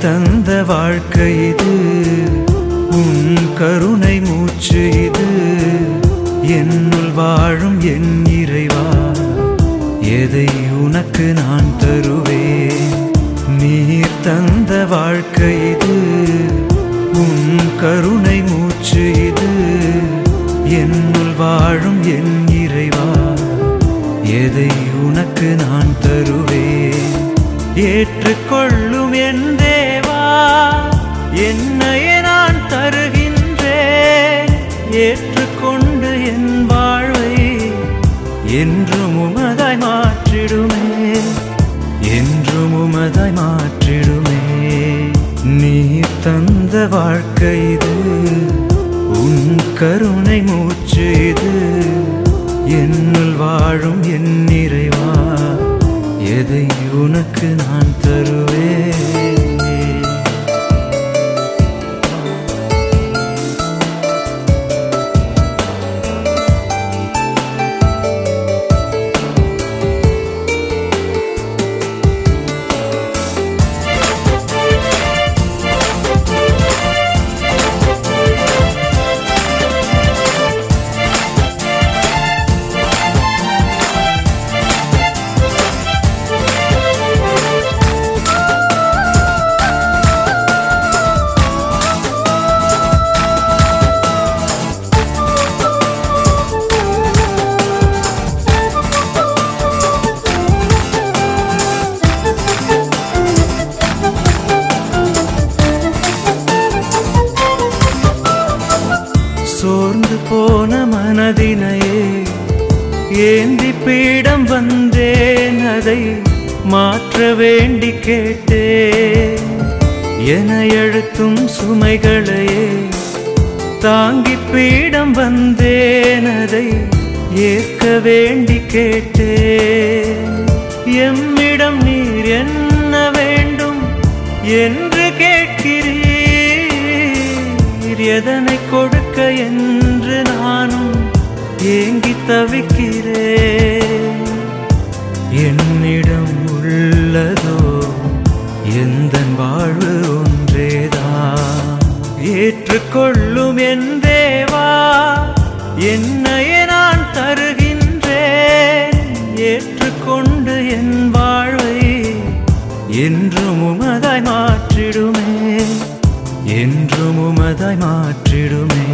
தந்த வாழ்க்கை இது உன் கருணை மூச்சு இது என்னுள் வாழும் என் இறைவா எதை உனக்கு நான் தருவேன் நீர் தந்த வாழ்க்கை இது உன் கருணை மூச்சு இது என்னுள் வாழும் என் இறைவா எதை உனக்கு நான் தருவேன் ஏற்றுக்கொள்ளும் என் தேவா என்னையே நான் தருகின்றேன் ஏற்றுக்கொண்டு என் வாழ்வை என்றும் உமதாய் மாற்றிடுமே என்றும் உமதாய் மாற்றிடுமே நீர் தந்த வாழ்க்கை இது உன் கருணை மூச்சு இது என்னுள் வாழும் என் நிறைவா எதை உனக்கு நான் தருவேன் சோர்ந்து போன மனதினையே ஏந்தி பீடம் வந்தேன் அதை மாற்ற வேண்டி கேட்டேன் என எழுத்தும் சுமைகளையே தாங்கி பீடம் வந்தேன் அதை ஏற்க வேண்டி கேட்டேன் எம்மிடம் நீர் என்ன வேண்டும் என்று கேட்கிறீர் எதனை கொடுக்க என்று நானும் ஏங்கி தவிக்கிறேன் என்னிடம் உள்ளதோ எந்த வாழ்வு ஒன்றேதான் ஏற்றுக்கொள்ளும் என் தேவா என்னையே நான் தருகின்றேன் ஏற்றுக்கொண்டு என் வாழ்வை என்றும் உமதாய் மாற்றிடுமே என்றும் உமதாய் மாற்றிடுமே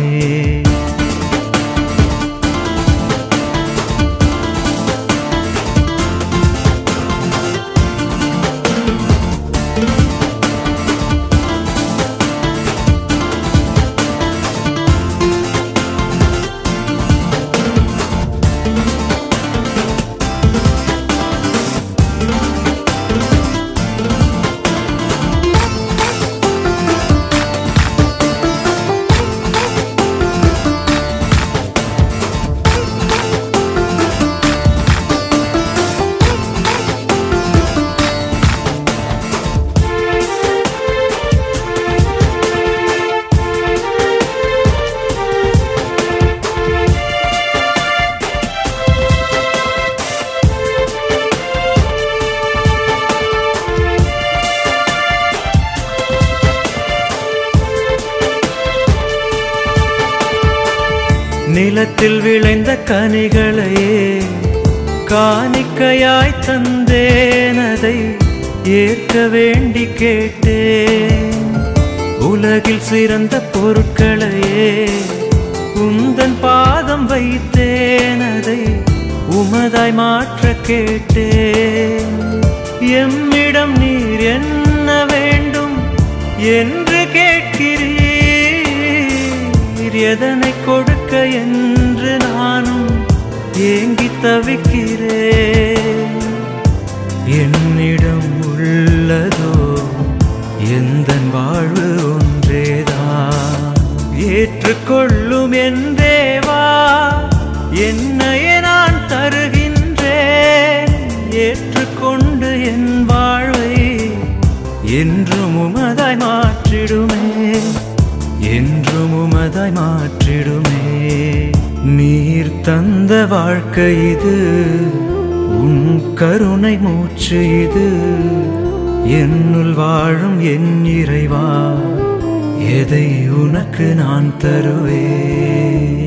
நிலத்தில் விளைந்த கனிகளையே காணிக்கையாய் தந்தேன் அதை ஏற்க வேண்டி கேட்டேன் உலகில் சிறந்த பொருட்களையே உந்தன் பாதம் வைத்தேன் அதை உமதாய் மாற்ற கேட்டேன் எம்மிடம் நீர் என்ன வேண்டும் என்று கேட்கிறீர் எதனை கொடுக்க என்று நானும் ஏங்கி தவிக்கிறேன் என்னிடம் உள்ளதோ எந்த வாழ்வு ஒன்றேதான் ஏற்றுக்கொள்ளும் என் தேவா என்னையே நான் தருகின்றேன் ஏற்றுக்கொண்டு என் வாழ்வை என்றும் உமதாய் மாற்றிடுமே என்றும் உமதாய் மாற்றிடுமே நீர் தந்த வாழ்க்கை இது உன் கருணை மூச்சு இது என்னுள் வாழும் என் இறைவா எதை உனக்கு நான் தருவேன்